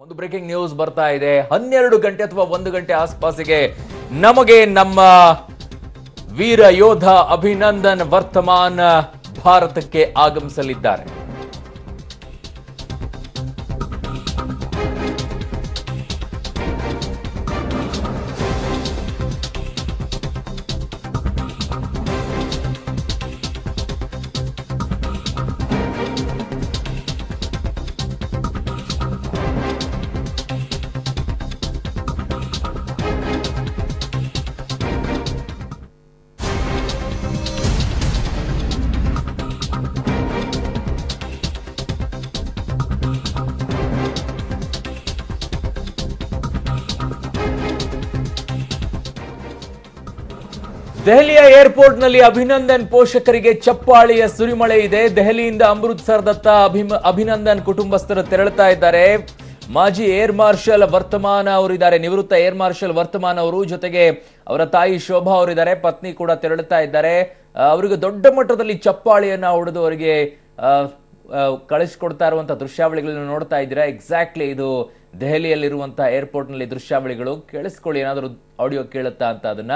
ಒಂದು breaking news ಬರ್ತಾ ಇದೆ ಹನ್ನೆರಡು ಗಂಟೆ ಅಥವಾ ಒಂದು ಗಂಟೆ ಆಸ್ಪಾಸಿಗೆ ನಮಗೆ ನಮ್ಮ ವೀರ ಯೋಧ ಅಭಿನಂದನ್ ವರ್ತಮಾನ್ ಭಾರತಕ್ಕೆ ಆಗಮಿಸಲಿದ್ದಾರೆ ದೆಹಲಿಯ ಏರ್ಪೋರ್ಟ್ ನಲ್ಲಿ ಅಭಿನಂದನ್ ಪೋಷಕರಿಗೆ ಚಪ್ಪಾಳಿಯ ಸುರಿಮಳೆ ಇದೆ ದೆಹಲಿಯಿಂದ ಅಮೃತ್ಸರದತ್ತ ಅಭಿಮ ಅಭಿನಂದನ್ ಕುಟುಂಬಸ್ಥರು ತೆರಳುತ್ತಾ ಇದ್ದಾರೆ ಮಾಜಿ ಏರ್ ಮಾರ್ಷಲ್ ವರ್ತಮಾನ ಅವರಿದ್ದಾರೆ ನಿವೃತ್ತ ಏರ್ ಮಾರ್ಷಲ್ ವರ್ತಮಾನ್ ಅವರು ಜೊತೆಗೆ ಅವರ ತಾಯಿ ಶೋಭಾ ಅವರಿದ್ದಾರೆ ಪತ್ನಿ ಕೂಡ ತೆರಳುತ್ತಾ ಇದ್ದಾರೆ ಆ, ಅವರಿಗೆ ದೊಡ್ಡ ಮಟ್ಟದಲ್ಲಿ ಚಪ್ಪಾಳಿಯನ್ನ ಹೊಡೆದು ಅವರಿಗೆ ಆ, ಆ, ಕಳಿಸ್ಕೊಡ್ತಾ ಇರುವಂತಹ ದೃಶ್ಯಾವಳಿಗಳನ್ನ ನೋಡ್ತಾ ಇದ್ದೀರಾ ಎಕ್ಸಾಕ್ಟ್ಲಿ ಇದು ದೆಹಲಿಯಲ್ಲಿರುವಂತಹ ಏರ್ಪೋರ್ಟ್ ನಲ್ಲಿ ದೃಶ್ಯಾವಳಿಗಳು ಕೇಳಿಸ್ಕೊಳ್ಳಿ ಏನಾದರೂ ಆಡಿಯೋ ಕೇಳುತ್ತಾ ಅಂತ ಅದನ್ನ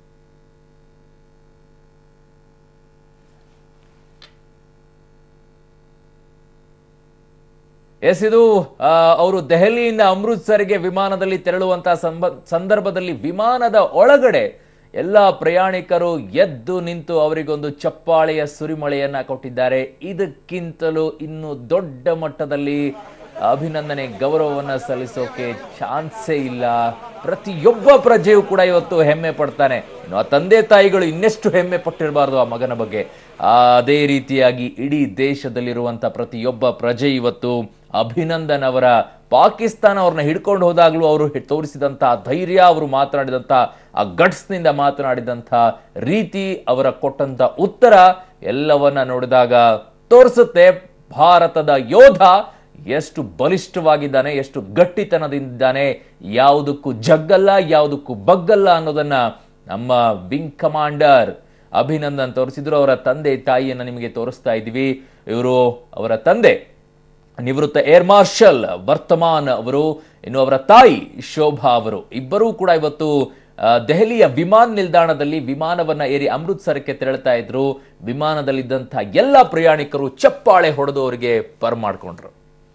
ಎಸ್ ಇದು ಆ, ಅವರು ದೆಹಲಿಯಿಂದ ಅಮೃತ್ಸರ್ಗೆ ವಿಮಾನದಲ್ಲಿ ತೆರಳುವಂತಹ ಸಂಬ- ಸಂದರ್ಭದಲ್ಲಿ ವಿಮಾನದ ಒಳಗಡೆ ಎಲ್ಲ ಪ್ರಯಾಣಿಕರು ಎದ್ದು ನಿಂತು ಅವರಿಗೊಂದು ಚಪ್ಪಾಳೆಯ ಸುರಿಮಳೆಯನ್ನ ಕೊಟ್ಟಿದ್ದಾರೆ ಇದಕ್ಕಿಂತಲೂ ಇನ್ನು ದೊಡ್ಡ ಮಟ್ಟದಲ್ಲಿ ಅಭಿನಂದನೆ ಗೌರವವನ್ನ ಸಲ್ಲಿಸೋಕೆ ಚಾನ್ಸೇ ಇಲ್ಲ ಪ್ರತಿಯೊಬ್ಬ ಪ್ರಜೆಯೂ ಕೂಡ ಇವತ್ತು ಹೆಮ್ಮೆ ಪಡ್ತಾನೆ ಇನ್ನು ಆ ತಂದೆ ತಾಯಿಗಳು ಇನ್ನೆಷ್ಟು ಹೆಮ್ಮೆ ಪಟ್ಟಿರಬಾರ್ದು ಆ ಮಗನ ಬಗ್ಗೆ ಆ, ಅದೇ ರೀತಿಯಾಗಿ ಇಡೀ ದೇಶದಲ್ಲಿರುವಂತ ಪ್ರತಿಯೊಬ್ಬ ಪ್ರಜೆ ಇವತ್ತು ಅಭಿನಂದನ್ ಅವರ ಪಾಕಿಸ್ತಾನ ಅವ್ರನ್ನ ಹಿಡ್ಕೊಂಡು ಹೋದಾಗ್ಲೂ ಅವರು ಹೆ- ತೋರಿಸಿದಂತ ಧೈರ್ಯ ಅವರು ಮಾತನಾಡಿದಂತ ಆ ಗಟ್ಸ್ ನಿಂದ ಮಾತನಾಡಿದಂತ ರೀತಿ ಅವರ ಕೊಟ್ಟಂತ ಉತ್ತರ ಎಲ್ಲವನ್ನ ನೋಡಿದಾಗ ತೋರಿಸುತ್ತೆ ಭಾರತದ ಯೋಧ ಎಷ್ಟು ಬಲಿಷ್ಠವಾಗಿದ್ದಾನೆ ಎಷ್ಟು ಗಟ್ಟಿತನದಿಂದಾನೆ ಯಾವುದಕ್ಕೂ ಜಗ್ಗಲ್ಲ ಯಾವುದಕ್ಕೂ ಬಗ್ಗಲ್ಲ ಅನ್ನೋದನ್ನ ನಮ್ಮ ವಿಂಗ್ ಕಮಾಂಡರ್ ಅಭಿನಂದನ್ ತೋರಿಸಿದ್ರು ಅವರ ತಂದೆ ತಾಯಿಯನ್ನ ನಿಮಗೆ ತೋರಿಸ್ತಾ ಇದ್ದೀವಿ ಇವರು ಅವರ ತಂದೆ ನಿವೃತ್ತ ಏರ್ ಮಾರ್ಷಲ್ ವರ್ತಮಾನ್ ಅವರು ಇನ್ನು ಅವರ ತಾಯಿ ಶೋಭಾ ಅವರು ಇಬ್ಬರೂ ಕೂಡ ಇವತ್ತು ಆ, ದೆಹಲಿಯ ವಿಮಾನ ನಿಲ್ದಾಣದಲ್ಲಿ ವಿಮಾನವನ್ನ ಏರಿ ಅಮೃತ್ಸರಕ್ಕೆ ತೆರಳುತ್ತಾ ಇದ್ರು ವಿಮಾನದಲ್ಲಿದ್ದಂತಹ ಎಲ್ಲ ಪ್ರಯಾಣಿಕರು ಚಪ್ಪಾಳೆ ಹೊಡೆದು ಅವರಿಗೆ ಪರ್ ಮಾಡ್ಕೊಂಡ್ರು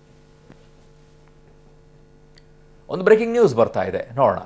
ಒಂದು ಬ್ರೇಕಿಂಗ್ ನ್ಯೂಸ್ ಬರ್ತಾ ಇದೆ ನೋಡೋಣ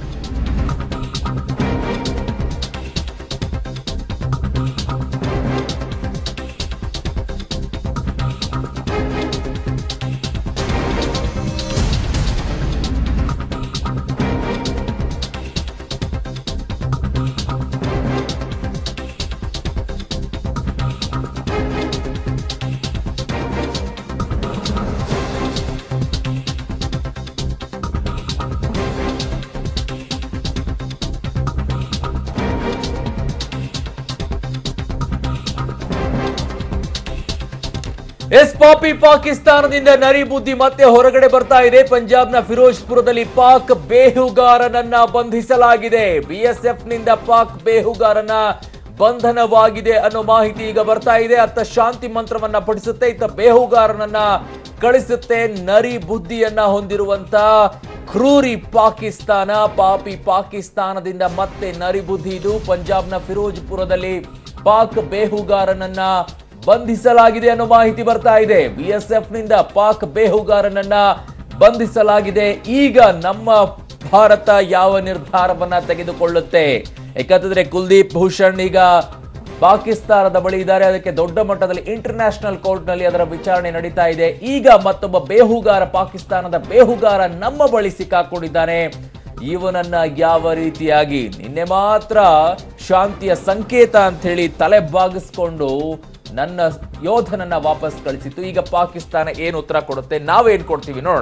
ಎಸ್ ಪಾಪಿ ಪಾಕಿಸ್ತಾನದಿಂದ ನರಿ ಬುದ್ಧಿ ಮತ್ತೆ ಹೊರಗಡೆ ಬರ್ತಾ ಇದೆ ಪಂಜಾಬ್ನ ಫಿರೋಜ್ಪುರದಲ್ಲಿ ಪಾಕ್ ಬೇಹುಗಾರನನ್ನ ಬಂಧಿಸಲಾಗಿದೆ ಬಿಎಸ್ಎಫ್ ನಿಂದ ಪಾಕ್ ಬೇಹುಗಾರನ ಬಂಧನವಾಗಿದೆ ಅನ್ನೋ ಮಾಹಿತಿ ಈಗ ಬರ್ತಾ ಇದೆ ಅತ್ತ ಶಾಂತಿ ಮಂತ್ರವನ್ನ ಪಠಿಸುತ್ತೆ ಇತ್ತ ಬೇಹುಗಾರನನ್ನ ಕಳಿಸುತ್ತೆ ನರಿ ಬುದ್ಧಿಯನ್ನ ಹೊಂದಿರುವಂತ ಕ್ರೂರಿ ಪಾಕಿಸ್ತಾನ ಪಾಪಿ ಪಾಕಿಸ್ತಾನದಿಂದ ಮತ್ತೆ ನರಿ ಬುದ್ಧಿ ಇದು ಪಂಜಾಬ್ನ ಫಿರೋಜ್ಪುರದಲ್ಲಿ ಪಾಕ್ ಬೇಹುಗಾರನನ್ನ ಬಂಧಿಸಲಾಗಿದೆ ಅನ್ನೋ ಮಾಹಿತಿ ಬರ್ತಾ ಇದೆ ಬಿಎಸ್ಎಫ್ ನಿಂದ ಪಾಕ್ ಬೇಹುಗಾರನನ್ನ ಬಂಧಿಸಲಾಗಿದೆ ಈಗ ನಮ್ಮ ಭಾರತ ಯಾವ ನಿರ್ಧಾರವನ್ನ ತೆಗೆದುಕೊಳ್ಳುತ್ತೆ ಯಾಕಂತಂದ್ರೆ ಕುಲ್ದೀಪ್ ಭೂಷಣ್ ಈಗ ಪಾಕಿಸ್ತಾನದ ಬಳಿ ಇದ್ದಾರೆ ಅದಕ್ಕೆ ದೊಡ್ಡ ಮಟ್ಟದಲ್ಲಿ ಇಂಟರ್ನ್ಯಾಷನಲ್ ಕೋರ್ಟ್ ನಲ್ಲಿ ಅದರ ವಿಚಾರಣೆ ನಡೀತಾ ಇದೆ ಈಗ ಮತ್ತೊಬ್ಬ ಬೇಹುಗಾರ ಪಾಕಿಸ್ತಾನದ ಬೇಹುಗಾರ ನಮ್ಮ ಬಳಿ ಸಿಕ್ಕಾಕೊಂಡಿದ್ದಾನೆ ಇವನನ್ನ ಯಾವ ರೀತಿಯಾಗಿ ನಿನ್ನೆ ಮಾತ್ರ ಶಾಂತಿಯ ಸಂಕೇತ ಅಂತ ಹೇಳಿ ತಲೆ ಬಾಗಿಸ್ಕೊಂಡು ನನ್ನ ಯೋಧನನ್ನ ವಾಪಸ್ ಕಳಿಸಿತ್ತು ಈಗ ಪಾಕಿಸ್ತಾನ ಏನು ಉತ್ತರ ಕೊಡುತ್ತೆ ನಾವೇನ್ ಕೊಡ್ತೀವಿ ನೋಡೋಣ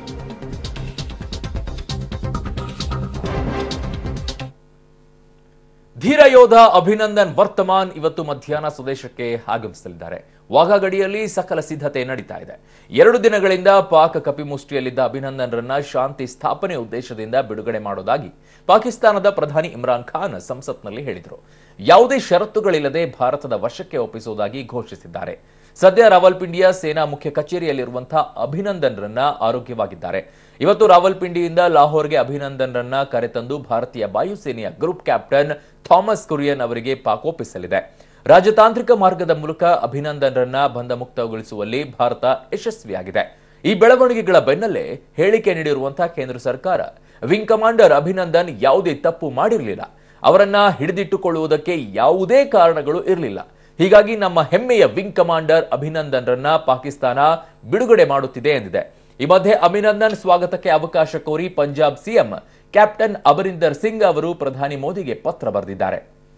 ಧೀರ ಯೋಧ ಅಭಿನಂದನ್ ವರ್ತಮಾನ್ ಇವತ್ತು ಮಧ್ಯಾಹ್ನ ಸ್ವದೇಶಕ್ಕೆ ಆಗಮಿಸಲಿದ್ದಾರೆ ವಾಘಾ ಗಡಿಯಲ್ಲಿ ಸಕಲ ಸಿದ್ಧತೆ ನಡೀತಾ ಇದೆ ಎರಡು ದಿನಗಳಿಂದ ಪಾಕ್ ಕಪಿಮುಷ್ಟಿಯಲ್ಲಿದ್ದ ಅಭಿನಂದನ್ರನ್ನ ಶಾಂತಿ ಸ್ಥಾಪನೆ ಉದ್ದೇಶದಿಂದ ಬಿಡುಗಡೆ ಮಾಡೋದಾಗಿ ಪಾಕಿಸ್ತಾನದ ಪ್ರಧಾನಿ ಇಮ್ರಾನ್ ಖಾನ್ ಸಂಸತ್ನಲ್ಲಿ ಹೇಳಿದರು ಯಾವುದೇ ಷರತ್ತುಗಳಿಲ್ಲದೆ ಭಾರತದ ವಶಕ್ಕೆ ಒಪ್ಪಿಸುವುದಾಗಿ ಘೋಷಿಸಿದ್ದಾರೆ ಸದ್ಯ ರಾವಲ್ಪಿಂಡಿಯ ಸೇನಾ ಮುಖ್ಯ ಕಚೇರಿಯಲ್ಲಿರುವಂತಹ ಅಭಿನಂದನ್ರನ್ನ ಆರೋಗ್ಯವಾಗಿದ್ದಾರೆ ಇವತ್ತು ರಾವಲ್ಪಿಂಡಿಯಿಂದ ಲಾಹೋರ್ಗೆ ಅಭಿನಂದನ್ರನ್ನ ಕರೆತಂದು ಭಾರತೀಯ ವಾಯುಸೇನೆಯ ಗ್ರೂಪ್ ಕ್ಯಾಪ್ಟನ್ ಥಾಮಸ್ ಕುರಿಯನ್ ಅವರಿಗೆ ಪಾಕ್ ಒಪ್ಪಿಸಲಿದೆ ರಾಜತಾಂತ್ರಿಕ ಮಾರ್ಗದ ಮೂಲಕ ಅಭಿನಂದನ್ರನ್ನ ಬಂಧಮುಕ್ತಗೊಳಿಸುವಲ್ಲಿ ಭಾರತ ಯಶಸ್ವಿಯಾಗಿದೆ ಈ ಬೆಳವಣಿಗೆಗಳ ಬೆನ್ನಲ್ಲೇ ಹೇಳಿಕೆ ನೀಡಿರುವಂತಹ ಕೇಂದ್ರ ಸರ್ಕಾರ ವಿಂಗ್ ಕಮಾಂಡರ್ ಅಭಿನಂದನ್ ಯಾವುದೇ ತಪ್ಪು ಮಾಡಿರಲಿಲ್ಲ ಅವರನ್ನ ಹಿಡಿದಿಟ್ಟುಕೊಳ್ಳುವುದಕ್ಕೆ ಯಾವುದೇ ಕಾರಣಗಳು ಇರಲಿಲ್ಲ ಹೀಗಾಗಿ ನಮ್ಮ ಹೆಮ್ಮೆಯ ವಿಂಗ್ ಕಮಾಂಡರ್ ಅಭಿನಂದನ್ರನ್ನ ಪಾಕಿಸ್ತಾನ ಬಿಡುಗಡೆ ಮಾಡುತ್ತಿದೆ ಎಂದಿದೆ ಈ ಮಧ್ಯೆ ಅಭಿನಂದನ್ ಸ್ವಾಗತಕ್ಕೆ ಅವಕಾಶ ಕೋರಿ ಪಂಜಾಬ್ ಸಿಎಂ ಕ್ಯಾಪ್ಟನ್ ಅಮರಿಂದರ್ ಸಿಂಗ್ ಅವರು ಪ್ರಧಾನಿ ಮೋದಿಗೆ ಪತ್ರ ಬರೆದಿದ್ದಾರೆ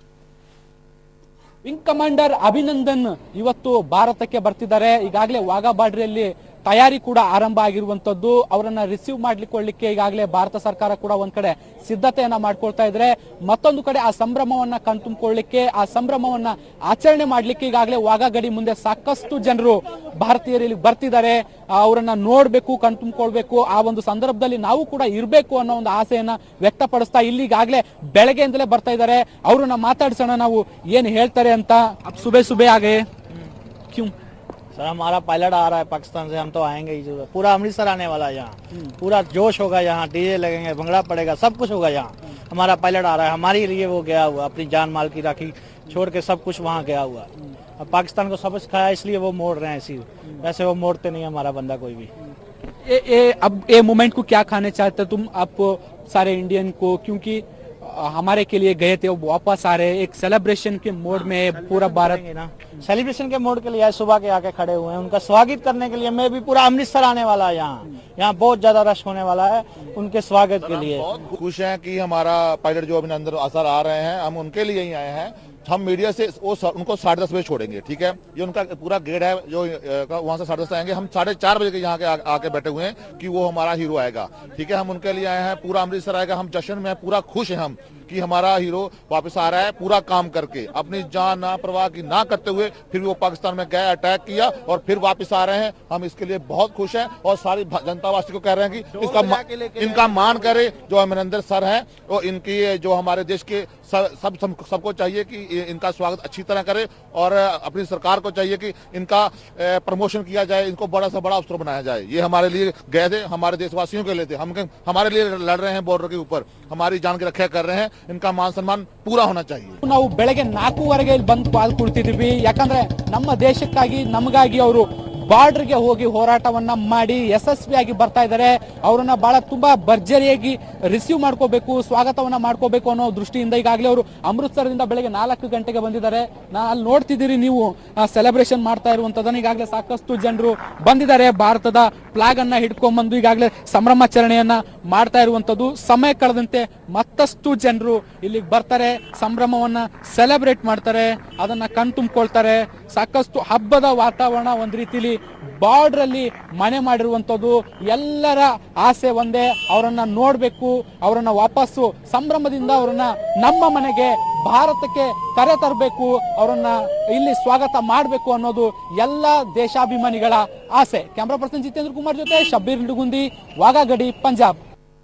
ವಿಂಗ್ ಕಮಾಂಡರ್ ಅಭಿನಂದನ್ ಇವತ್ತು ಭಾರತಕ್ಕೆ ಬರ್ತಿದ್ದಾರೆ ಈಗಾಗಲೇ ವಾಘಾ ಬಾರ್ಡ್ರಿಯಲ್ಲಿ ತಯಾರಿ ಕೂಡ ಆರಂಭ ಆಗಿರುವಂತದ್ದು ಅವರನ್ನ ರಿಸೀವ್ ಮಾಡ್ಲಿಕ್ಕೆ ಈಗಾಗಲೇ ಭಾರತ ಸರ್ಕಾರ ಕೂಡ ಒಂದ್ ಕಡೆ ಸಿದ್ಧತೆಯನ್ನ ಮಾಡ್ಕೊಳ್ತಾ ಇದ್ರೆ ಮತ್ತೊಂದು ಕಡೆ ಆ ಸಂಭ್ರಮವನ್ನ ಕಣ್ತುಂಬಿಕೊಳ್ಳಿಕ್ಕೆ ಆ ಸಂಭ್ರಮವನ್ನ ಆಚರಣೆ ಮಾಡ್ಲಿಕ್ಕೆ ಈಗಾಗಲೇ ವಾಘಾ ಗಡಿ ಮುಂದೆ ಸಾಕಷ್ಟು ಜನರು ಭಾರತೀಯರು ಇಲ್ಲಿ ಬರ್ತಿದ್ದಾರೆ ಆ, ಅವರನ್ನ ನೋಡ್ಬೇಕು ಕಣ್ತುಂಬಿಕೊಳ್ಬೇಕು ಆ ಒಂದು ಸಂದರ್ಭದಲ್ಲಿ ನಾವು ಕೂಡ ಇರಬೇಕು ಅನ್ನೋ ಒಂದು ಆಸೆಯನ್ನ ವ್ಯಕ್ತಪಡಿಸ್ತಾ ಇಲ್ಲಿ ಈಗಾಗಲೇ ಬೆಳಗ್ಗೆಯಿಂದಲೇ ಬರ್ತಾ ಇದ್ದಾರೆ ಅವ್ರನ್ನ ಮಾತಾಡ್ಸೋಣ ನಾವು ಏನ್ ಹೇಳ್ತಾರೆ ಅಂತ ಅಬ್ ಸುಬೆ ಸುಬೆ ಆಗೆ ಕ್ಯೂ सर हमारा पायलट आ रहा है पाकिस्तान से हम तो आएंगे ही जरूर पूरा अमृतसर आने वाला है यहाँ पूरा जोश होगा यहाँ डीजे लगेंगे भंगड़ा पड़ेगा सब कुछ होगा यहाँ हमारा पायलट आ रहा है हमारे लिए वो गया हुआ अपनी जान माल की राखी छोड़ के सब कुछ वहाँ गया हुआ अब पाकिस्तान को सबक सिखाया इसलिए वो मोड़ रहे हैं इसी वैसे वो मोड़ते नहीं है हमारा बंदा कोई भी ये, ये अब ये मोमेंट को क्या खाने चाहते हो तुम आप सारे इंडियन को क्योंकि अ, हमारे के लिए गए थे वो वापस आ रहे हैं एक सेलिब्रेशन के मोड में पूरा भारत करेंगे ना सेलिब्रेशन के मोड के लिए आज सुबह के आके खड़े हुए हैं उनका स्वागत करने के लिए मैं भी पूरा अमृतसर आने वाला है यहाँ यहाँ बहुत ज्यादा रश होने वाला है उनके स्वागत के लिए बहुत खुश हैं कि हमारा पायलट जो अभिनंदन आसर आ रहे हैं हम उनके लिए ही आए हैं हम मीडिया से वो स- उनको साढ़े दस बजे छोड़ेंगे ठीक है ये उनका पूरा गेट है जो अ, वहाँ से साढ़े दस आएंगे हम साढ़े चार बजे के यहाँ के आ- आके बैठे हुए हैं कि वो हमारा हीरो आएगा ठीक है हम उनके लिए आए हैं पूरा अमृतसर आएगा हम जश्न में हैं, पूरा खुश हैं हम कि हमारा हीरो वापस आ रहा है पूरा काम करके अपनी जान ना परवाह की ना करते हुए फिर वो पाकिस्तान में गए अटैक किया और फिर वापस आ रहे हैं हम इसके लिए बहुत खुश हैं और सारी भा- जनता वासी को कह रहे हैं कि इसका मा- इनका मान करे जो अमरिंदर सर हैं और इनकी जो हमारे देश के सब सब सब- सबको चाहिए कि इ- इनका स्वागत अच्छी तरह करे और अपनी सरकार को चाहिए कि इनका प्रमोशन किया जाए इनको बड़ा से बड़ा अफसर बनाया जाए ये हमारे लिए गए थे हमारे देशवासियों के लिए थे हम हमारे लिए लड़ रहे हैं बॉर्डर के ऊपर हमारी जान की रक्षा कर रहे हैं इनका मान सम्मान पूरा होना चाहिए ನಾವು ಬೆಳಗ್ಗೆ ನಾಲ್ಕೂವರೆಗೆ ಇಲ್ಲಿ ಬಂದು ಪಾಲ್ ಕುಳ್ತಿದೀವಿ ಯಾಕಂದ್ರೆ ನಮ್ಮ ದೇಶಕ್ಕಾಗಿ ನಮಗಾಗಿ ಅವರು ಬಾರ್ಡರ್ಗೆ ಹೋಗಿ ಹೋರಾಟವನ್ನ ಮಾಡಿ ಯಶಸ್ವಿಯಾಗಿ ಬರ್ತಾ ಇದ್ದಾರೆ ಅವರನ್ನ ಬಹಳ ತುಂಬಾ ಭರ್ಜರಿಯಾಗಿ ರಿಸೀವ್ ಮಾಡ್ಕೋಬೇಕು ಸ್ವಾಗತವನ್ನ ಮಾಡ್ಕೋಬೇಕು ಅನ್ನೋ ದೃಷ್ಟಿಯಿಂದ ಈಗಾಗಲೇ ಅವರು ಅಮೃತ್ಸರದಿಂದ ಬೆಳಗ್ಗೆ ನಾಲ್ಕು ಗಂಟೆಗೆ ಬಂದಿದ್ದಾರೆ ನಾ ಅಲ್ಲಿ ನೋಡ್ತಿದ್ದೀರಿ ನೀವು ಸೆಲೆಬ್ರೇಷನ್ ಮಾಡ್ತಾ ಇರುವಂತದನ್ನ ಈಗಾಗಲೇ ಸಾಕಷ್ಟು ಜನರು ಬಂದಿದ್ದಾರೆ ಭಾರತದ ಫ್ಲಾಗ್ ಅನ್ನ ಹಿಡ್ಕೊಂಡ್ಬಂದು ಈಗಾಗಲೇ ಸಂಭ್ರಮಾಚರಣೆಯನ್ನ ಮಾಡ್ತಾ ಇರುವಂತದ್ದು ಸಮಯ ಕಳೆದಂತೆ ಮತ್ತಷ್ಟು ಜನರು ಇಲ್ಲಿಗೆ ಬರ್ತಾರೆ ಸಂಭ್ರಮವನ್ನ ಸೆಲೆಬ್ರೇಟ್ ಮಾಡ್ತಾರೆ ಅದನ್ನ ಕಣ್ತುಂಬ್ಕೊಳ್ತಾರೆ ಸಾಕಷ್ಟು ಹಬ್ಬದ ವಾತಾವರಣ ಒಂದ್ ರೀತಿಲಿ ಬಾರ್ಡರ್ ಅಲ್ಲಿ ಮನೆ ಮಾಡಿರುವಂತದ್ದು ಎಲ್ಲರ ಆಸೆ ಒಂದೇ ಅವರನ್ನ ನೋಡ್ಬೇಕು ಅವರನ್ನ ವಾಪಸ್ಸು ಸಂಭ್ರಮದಿಂದ ಅವರನ್ನ ನಮ್ಮ ಮನೆಗೆ ಭಾರತಕ್ಕೆ ಕರೆ ತರಬೇಕು ಅವರನ್ನ ಇಲ್ಲಿ ಸ್ವಾಗತ ಮಾಡಬೇಕು ಅನ್ನೋದು ಎಲ್ಲ ದೇಶಾಭಿಮಾನಿಗಳ ಆಸೆ ಕ್ಯಾಮ್ರಾ ಪರ್ಸನ್ ಜಿತೇಂದ್ರ ಕುಮಾರ್ ಜೊತೆ ಶಬ್ಬೀರ್ ನಿಡುಗುಂದಿ ವಾಘಾಗಡಿ ಪಂಜಾಬ್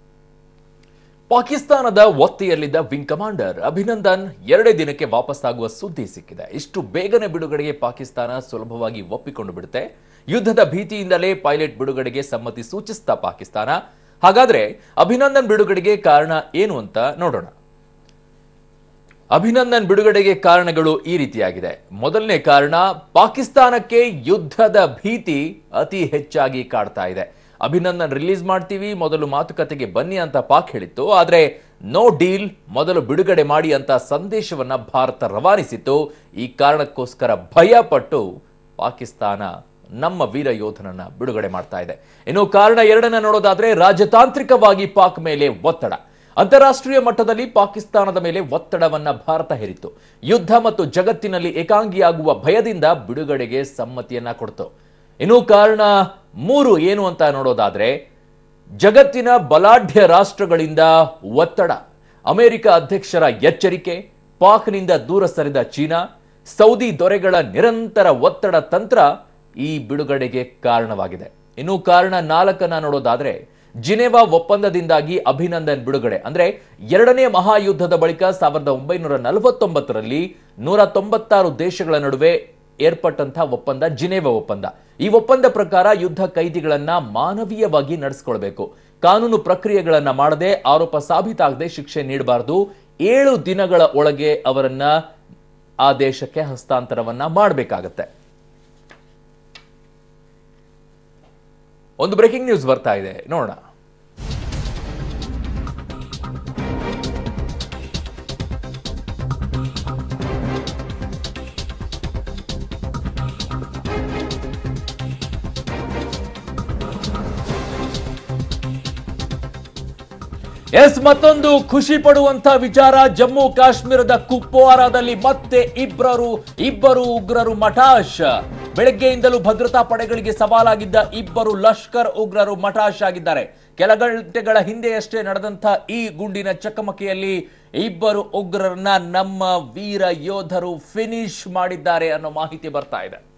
ಪಾಕಿಸ್ತಾನದ ಒತ್ತೆಯಲ್ಲಿದ್ದ ವಿಂಗ್ ಕಮಾಂಡರ್ ಅಭಿನಂದನ್ ಎರಡೇ ದಿನಕ್ಕೆ ವಾಪಸ್ಸಾಗುವ ಸುದ್ದಿ ಸಿಕ್ಕಿದೆ ಇಷ್ಟು ಬೇಗನೆ ಬಿಡುಗಡೆಗೆ ಪಾಕಿಸ್ತಾನ ಸುಲಭವಾಗಿ ಒಪ್ಪಿಕೊಂಡು ಬಿಡುತ್ತೆ ಯುದ್ಧದ ಭೀತಿಯಿಂದಲೇ ಪೈಲಟ್ ಬಿಡುಗಡೆಗೆ ಸಮ್ಮತಿ ಸೂಚಿಸಿದ ಪಾಕಿಸ್ತಾನ ಹಾಗಾದ್ರೆ ಅಭಿನಂದನ್ ಬಿಡುಗಡೆಗೆ ಕಾರಣ ಏನು ಅಂತ ನೋಡೋಣ ಅಭಿನಂದನ್ ಬಿಡುಗಡೆಗೆ ಕಾರಣಗಳು ಈ ರೀತಿಯಾಗಿದೆ ಮೊದಲನೇ ಕಾರಣ ಪಾಕಿಸ್ತಾನಕ್ಕೆ ಯುದ್ಧದ ಭೀತಿ ಅತಿ ಹೆಚ್ಚಾಗಿ ಕಾಡ್ತಾ ಇದೆ ಅಭಿನಂದನ್ ರಿಲೀಸ್ ಮಾಡ್ತೀವಿ ಮೊದಲು ಮಾತುಕತೆಗೆ ಬನ್ನಿ ಅಂತ ಪಾಕ್ ಹೇಳಿತ್ತು ಆದ್ರೆ ನೋ ಡೀಲ್ ಮೊದಲು ಬಿಡುಗಡೆ ಮಾಡಿ ಅಂತ ಸಂದೇಶವನ್ನ ಭಾರತ ರವಾನಿಸಿತ್ತು ಈ ಕಾರಣಕ್ಕೋಸ್ಕರ ಭಯ ಪಟ್ಟು ಪಾಕಿಸ್ತಾನ ನಮ್ಮ ವೀರ ಯೋಧನನ್ನ ಬಿಡುಗಡೆ ಮಾಡ್ತಾ ಇದೆ ಇನ್ನು ಕಾರಣ ಎರಡನ್ನ ನೋಡೋದಾದ್ರೆ ರಾಜತಾಂತ್ರಿಕವಾಗಿ ಪಾಕ್ ಮೇಲೆ ಒತ್ತಡ ಅಂತಾರಾಷ್ಟ್ರೀಯ ಮಟ್ಟದಲ್ಲಿ ಪಾಕಿಸ್ತಾನದ ಮೇಲೆ ಒತ್ತಡವನ್ನ ಭಾರತ ಹೇರಿತ್ತು ಯುದ್ಧ ಮತ್ತು ಜಗತ್ತಿನಲ್ಲಿ ಏಕಾಂಗಿಯಾಗುವ ಭಯದಿಂದ ಬಿಡುಗಡೆಗೆ ಸಮ್ಮತಿಯನ್ನ ಕೊಡ್ತು ಇನ್ನು ಕಾರಣ ಮೂರು ಏನು ಅಂತ ನೋಡೋದಾದ್ರೆ ಜಗತ್ತಿನ ಬಲಾಢ್ಯ ರಾಷ್ಟ್ರಗಳಿಂದ ಒತ್ತಡ ಅಮೆರಿಕ ಅಧ್ಯಕ್ಷರ ಎಚ್ಚರಿಕೆ ಪಾಕ್ನಿಂದ ದೂರ ಸರಿದ ಚೀನಾ ಸೌದಿ ದೊರೆಗಳ ನಿರಂತರ ಒತ್ತಡ ತಂತ್ರ ಈ ಬಿಡುಗಡೆಗೆ ಕಾರಣವಾಗಿದೆ ಇನ್ನು ಕಾರಣ ನಾಲ್ಕನ್ನ ನೋಡೋದಾದ್ರೆ ಜಿನೆವಾ ಒಪ್ಪಂದದಿಂದಾಗಿ ಅಭಿನಂದನ್ ಬಿಡುಗಡೆ ಅಂದ್ರೆ ಎರಡನೇ ಮಹಾಯುದ್ಧದ ಬಳಿಕ ಸಾವಿರದ ಒಂಬೈನೂರ ನಲವತ್ತೊಂಬತ್ತರಲ್ಲಿ ನೂರ ತೊಂಬತ್ತಾರು ದೇಶಗಳ ನಡುವೆ ಏರ್ಪಟ್ಟಂತಹ ಒಪ್ಪಂದ ಜಿನೇವಾ ಒಪ್ಪಂದ ಈ ಒಪ್ಪಂದ ಪ್ರಕಾರ ಯುದ್ಧ ಕೈದಿಗಳನ್ನ ಮಾನವೀಯವಾಗಿ ನಡೆಸ್ಕೊಳ್ಬೇಕು ಕಾನೂನು ಪ್ರಕ್ರಿಯೆಗಳನ್ನ ಮಾಡದೆ ಆರೋಪ ಸಾಬೀತಾಗದೆ ಶಿಕ್ಷೆ ನೀಡಬಾರದು ಏಳು ದಿನಗಳ ಒಳಗೆ ಅವರನ್ನ ಆ ದೇಶಕ್ಕೆ ಹಸ್ತಾಂತರವನ್ನ ಮಾಡಬೇಕಾಗತ್ತೆ ಒಂದು ಬ್ರೇಕಿಂಗ್ ನ್ಯೂಸ್ ಬರ್ತಾ ಇದೆ ನೋಡೋಣ ಎಸ್ ಮತ್ತೊಂದು ಖುಷಿ ಪಡುವಂತ ವಿಚಾರ ಜಮ್ಮು ಕಾಶ್ಮೀರದ ಕುಪ್ವಾರಾದಲ್ಲಿ ಮತ್ತೆ ಇಬ್ಬರು ಇಬ್ಬರು ಉಗ್ರರು ಮಠಾಶ್ ಬೆಳಗ್ಗೆಯಿಂದಲೂ ಭದ್ರತಾ ಪಡೆಗಳಿಗೆ ಸವಾಲಾಗಿದ್ದ ಇಬ್ಬರು ಲಷ್ಕರ್ ಉಗ್ರರು ಮಠಾಶ್ ಆಗಿದ್ದಾರೆ ಕೆಲ ಗಂಟೆಗಳ ಹಿಂದೆಯಷ್ಟೇ ನಡೆದಂತ ಈ ಗುಂಡಿನ ಚಕಮಕಿಯಲ್ಲಿ ಇಬ್ಬರು ಉಗ್ರರನ್ನ ನಮ್ಮ ವೀರ ಯೋಧರು ಫಿನಿಶ್ ಮಾಡಿದ್ದಾರೆ ಅನ್ನೋ ಮಾಹಿತಿ ಬರ್ತಾ ಇದೆ